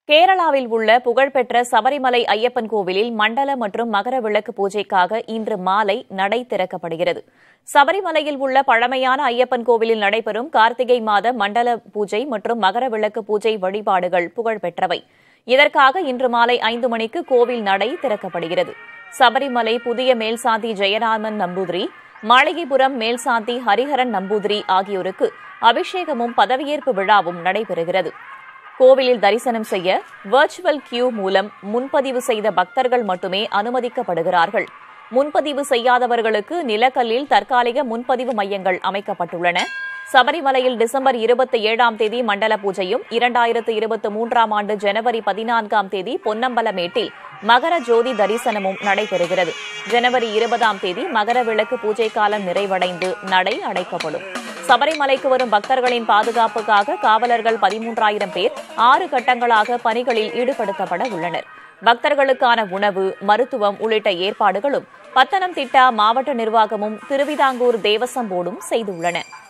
கேரளாவில் உள்ள புகழ்பெற்ற சபரிமலை ஐயப்பன் கோவிலில் மண்டல மற்றும் மகர விளக்கு பூஜைக்காக இன்று மாலை நடை திறக்கப்படுகிறது சபரிமலையில் உள்ள பழமையான ஐயப்பன் கோவிலில் நடைபெறும் கார்த்திகை மாத மண்டல பூஜை மற்றும் மகர விளக்கு பூஜை வழிபாடுகள் புகழ்பெற்றவை இதற்காக இன்று மாலை ஐந்து மணிக்கு கோவில் நடை திறக்கப்படுகிறது சபரிமலை புதிய மேல்சாந்தி ஜெயராமன் நம்பூதிரி மாளிகைபுரம் மேல்சாந்தி ஹரிஹரன் நம்பூதிரி ஆகியோருக்கு அபிஷேகமும் பதவியேற்பு விழாவும் நடைபெறுகிறது கோவிலில் தரிசனம் செய்ய வர்ச்சுவல் கியூ மூலம் முன்பதிவு செய்த பக்தர்கள் மட்டுமே அனுமதிக்கப்படுகிறார்கள் முன்பதிவு செய்யாதவர்களுக்கு நிலக்கல்லில் தற்காலிக முன்பதிவு மையங்கள் அமைக்கப்பட்டுள்ளன சபரிமலையில் டிசம்பர் இருபத்தி ஏழாம் தேதி மண்டல பூஜையும் இரண்டாயிரத்து இருபத்தி மூன்றாம் ஆண்டு ஜனவரி பதினான்காம் தேதி பொன்னம்பலமேட்டில் மகர ஜோதி தரிசனமும் நடைபெறுகிறது ஜனவரி இருபதாம் தேதி மகர விளக்கு பூஜை காலம் நிறைவடைந்து நடை அடைக்கப்படும் சபரிமலைக்கு வரும் பக்தர்களின் பாதுகாப்புக்காக காவலர்கள் பதிமூன்றாயிரம் பேர் ஆறு கட்டங்களாக பணிகளில் ஈடுபடுத்தப்பட உள்ளனர் பக்தர்களுக்கான உணவு மருத்துவம் உள்ளிட்ட ஏற்பாடுகளும் பத்தனம்திட்டா மாவட்ட நிர்வாகமும் திருவிதாங்கூர் தேவசம் போர்டும் செய்துள்ளன